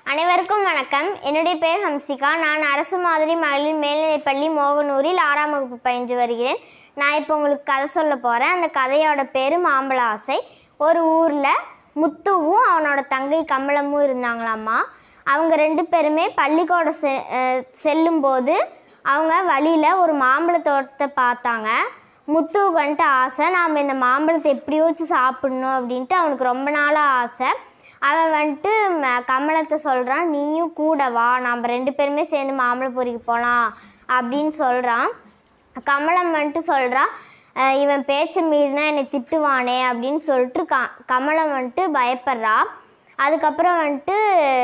அனைவருக்கும் வணக்கம் என்னுடைய பேர் ஹம்சிகா நான் அரசு மாதிரி மகளிர் மேல்நிலைப்பள்ளி மோகனூரில் ஆறாம் வகுப்பு பயின்று வருகிறேன் நான் இப்போ உங்களுக்கு கதை சொல்ல போகிறேன் அந்த கதையோட பேர் மாம்பழ ஆசை ஒரு ஊரில் முத்துவும் அவனோட தங்கை கமலமும் இருந்தாங்களாம்மா அவங்க ரெண்டு பேருமே பள்ளிக்கூடம் செ அஹ் செல்லும்போது அவங்க வழியில் ஒரு மாம்பழ தோட்டத்தை பார்த்தாங்க முத்துவுக்கு வந்துட்டு ஆசை நாம் இந்த மாம்பழத்தை எப்படியாச்சும் சாப்பிடணும் அப்படின்ட்டு அவனுக்கு ரொம்ப நாளாக ஆசை அவன் வந்துட்டு ம- கமலத்தை சொல்கிறான் நீயும் கூட வா நாம் ரெண்டு பேருமே சேர்ந்து மாம்பழ பொறிக்கு போகலாம் அப்படின்னு சொல்கிறான் கமலம் வந்துட்டு சொல்கிறா இவன் பேச்சை மீறினா என்னை திட்டுவானே அப்படின்னு சொல்லிட்டு க கமலம் வந்துட்டு பயப்படுறா அதுக்கப்புறம் வந்துட்டு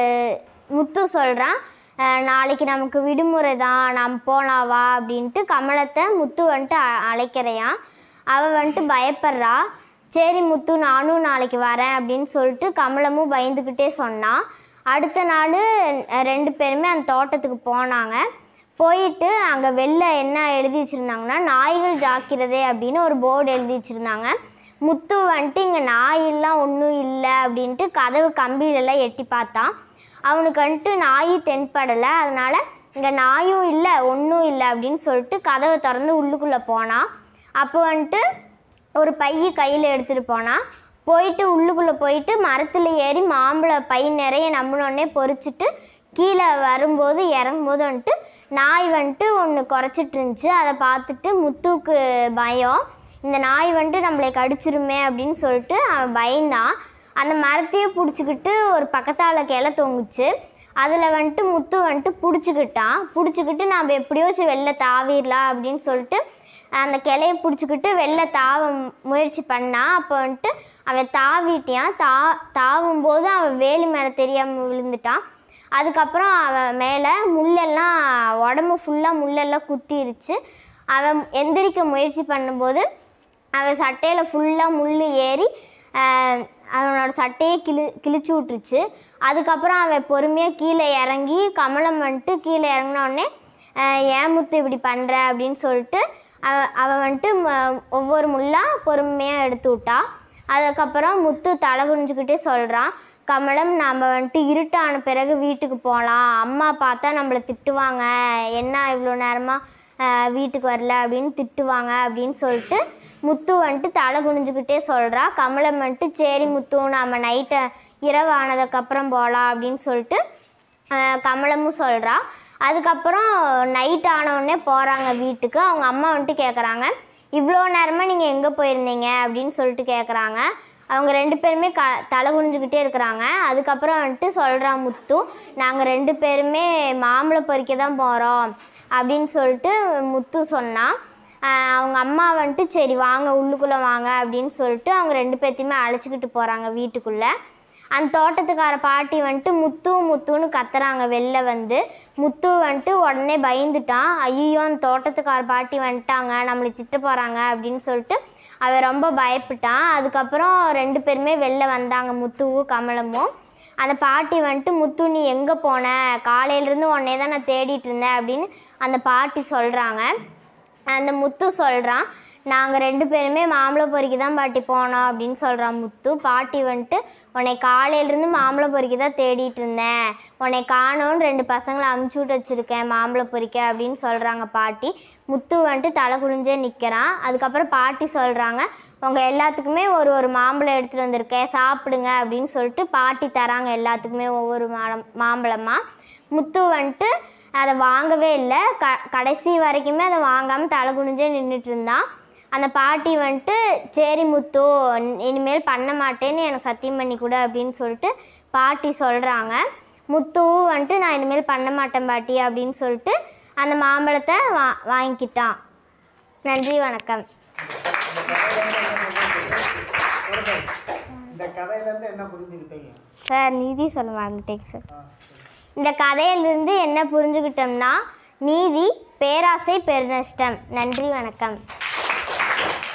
முத்து சொல்கிறான் நாளைக்கு நமக்கு விடுமுறை தான் நாம் போகலாம் வா அப்படின்ட்டு கமலத்தை முத்து வந்துட்டு அ- அழைக்கிறையான் அவள் வந்துட்டு பயப்படுறா சரி முத்து நானும் நாளைக்கு வரேன் அப்படின்னு சொல்லிட்டு கமலமும் பயந்துக்கிட்டே சொன்னான் அடுத்த நாள் ரெண்டு பேருமே அந்த தோட்டத்துக்கு போனாங்க போயிட்டு அங்கே வெளில என்ன எழுதி வச்சுருந்தாங்கன்னா நாய்கள் ஜாக்கிரதை அப்படின்னு ஒரு போர்டு எழுதி வச்சுருந்தாங்க முத்து வந்துட்டு இங்கே நாயெல்லாம் ஒன்றும் இல்லை அப்படின்ட்டு கதவு கம்பியிலெல்லாம் எட்டி பார்த்தான் அவனுக்கு வந்துட்டு நாய் தென்படலை அதனால் இங்கே நாயும் இல்லை ஒன்றும் இல்லை அப்படின்னு சொல்லிட்டு கதவை திறந்து உள்ளுக்குள்ளே போனான் அப்போ வந்துட்டு ஒரு பைய கையில் எடுத்துகிட்டு போனான் போயிட்டு உள்ளுக்குள்ளே போயிட்டு மரத்தில் ஏறி மாம்பழ பை நிறைய நம்பினோடனே பொறிச்சிட்டு கீழே வரும்போது இறங்கும்போது வந்துட்டு நாய் வந்துட்டு ஒன்று குறைச்சிட்டு இருந்துச்சு அதை பார்த்துட்டு முத்துக்கு பயம் இந்த நாய் வந்துட்டு நம்மளை கடிச்சிருமே அப்படின்னு சொல்லிட்டு அவன் பயந்தான் அந்த மரத்தையே பிடிச்சிக்கிட்டு ஒரு பக்கத்தால் கிளை தொங்குச்சு அதில் வந்துட்டு முத்து வந்துட்டு பிடிச்சிக்கிட்டான் பிடிச்சிக்கிட்டு நாம் எப்படியோச்சும் வெளில தாவிடலாம் அப்படின்னு சொல்லிட்டு அந்த கிளைய பிடிச்சிக்கிட்டு வெளில தாவ முயற்சி பண்ணான் அப்போ வந்துட்டு அவன் தாவிட்டியான் தா தாவும் போது அவன் வேலி மேலே தெரியாமல் விழுந்துட்டான் அதுக்கப்புறம் அவன் மேலே முள்ளெல்லாம் உடம்பு ஃபுல்லாக முள்ளெல்லாம் குத்திருச்சு அவன் எந்திரிக்க முயற்சி பண்ணும்போது அவன் சட்டையில் ஃபுல்லாக முள் ஏறி ஆஹ், அவனோட சட்டையே கிளி கிழிச்சு விட்டுருச்சு அதுக்கப்புறம் அவன் பொறுமையாக கீழே இறங்கி கமலம் வந்துட்டு கீழே இறங்கினோடனே ஏன் முத்து இப்படி பண்ணுற அப்படின்னு சொல்லிட்டு அவ அவன் வந்துட்டு ம- ஒவ்வொரு முள்ளாக பொறுமையாக எடுத்து விட்டா அதுக்கப்புறம் முத்து தலை குனிஞ்சுக்கிட்டே சொல்கிறான் கமலம் நம்ம வந்துட்டு இருட்டான பிறகு வீட்டுக்கு போகலாம் அம்மா பார்த்தா நம்மளை திட்டுவாங்க என்ன இவ்வளோ நேரமாக வீட்டுக்கு வரல அப்படின்னு திட்டுவாங்க அப்படின்னு சொல்லிட்டு முத்து வந்துட்டு தலை குனிஞ்சுக்கிட்டே சொல்கிறா கமலம் வந்துட்டு சரி முத்து நாம் நைட்டை இரவு ஆனதுக்கப்புறம் போகலாம் அப்படின்னு சொல்லிட்டு ஆஹ் கமலமும் சொல்கிறா அதுக்கப்புறம் நைட் ஆனவுடனே போகிறாங்க வீட்டுக்கு அவங்க அம்மா வந்துட்டு கேட்குறாங்க இவ்வளோ நேரமாக நீங்கள் எங்கே போயிருந்தீங்க அப்படின்னு சொல்லிட்டு கேட்குறாங்க அவங்க ரெண்டு பேருமே க தலை குனிஞ்சுக்கிட்டே இருக்கிறாங்க அதுக்கப்புறம் வந்துட்டு சொல்கிறா முத்து நாங்கள் ரெண்டு பேருமே மாம்பழம் பறிக்க தான் போகிறோம் அப்படின்னு சொல்லிட்டு முத்து சொன்னான் ஆஹ் அவங்க அம்மா வந்துட்டு சரி வாங்க உள்ளுக்குள்ளே வாங்க அப்படின்னு சொல்லிட்டு அவங்க ரெண்டு பேர்த்தையுமே அழைச்சிக்கிட்டு போகிறாங்க வீட்டுக்குள்ளே அந்த தோட்டத்துக்கார பாட்டி வந்துட்டு முத்து முத்துன்னு கத்துறாங்க வெளில வந்து முத்து வந்துட்டு உடனே பயந்துட்டான் ஐயோ அந்த தோட்டத்துக்கார பாட்டி வந்துட்டாங்க நம்மளை திட்ட போகிறாங்க அப்படின்னு சொல்லிட்டு அவன் ரொம்ப பயப்பட்டான் அதுக்கப்புறம் ரெண்டு பேருமே வெளில வந்தாங்க முத்துவும் கமலமும் அந்த பாட்டி வந்துட்டு முத்து நீ எங்கே போன காலையிலேருந்து உன்னையே தான் நான் தேடிட்டு இருந்தேன் அப்படின்னு அந்த பாட்டி சொல்கிறாங்க அந்த முத்து சொல்கிறான் நாங்கள் ரெண்டு பேருமே மாம்பழ பொறிக்கு தான் பாட்டி போனோம் அப்படின்னு சொல்கிறான் முத்து பாட்டி வந்துட்டு உன்னை காலையிலேருந்து மாம்பழ பொறிக்கு தான் தேடிட்டு இருந்தேன் உன்னை காணோன்னு ரெண்டு பசங்களை அமுச்சு விட்டு வச்சுருக்கேன் மாம்பழ பொறிக்க அப்படின்னு சொல்கிறாங்க பாட்டி முத்து வந்துட்டு தலை குனிஞ்சே நிற்கிறான் அதுக்கப்புறம் பாட்டி சொல்கிறாங்க உங்கள் எல்லாத்துக்குமே ஒரு ஒரு மாம்பழம் எடுத்துகிட்டு வந்திருக்கேன் சாப்பிடுங்க அப்படின்னு சொல்லிட்டு பாட்டி தராங்க எல்லாத்துக்குமே ஒவ்வொரு மாம்பழம் மாம்பழமாக முத்து வந்துட்டு அதை வாங்கவே இல்லை க கடைசி வரைக்குமே அதை வாங்காமல் தலை குனிஞ்சே நின்றுட்டு இருந்தான் அந்த பாட்டி வந்துட்டு சரி முத்து இனிமேல் பண்ண மாட்டேன்னு எனக்கு சத்தியம் பண்ணி கொடு அப்படின்னு சொல்லிட்டு பாட்டி சொல்கிறாங்க முத்துவும் வந்துட்டு நான் இனிமேல் பண்ண மாட்டேன் பாட்டி அப்படின்னு சொல்லிட்டு அந்த மாம்பழத்தை வா வாங்கிக்கிட்டான் நன்றி வணக்கம் இந்த கதையிலேருந்து என்ன புரிஞ்சுக்கிட்டீங்க சார் நீதி சொல்ல மறந்துட்டேங்க சார் ஆ, இந்த கதையிலிருந்து என்ன புரிஞ்சுக்கிட்டோம்னா நீதி பேராசை பெருநஷ்டம் நன்றி வணக்கம்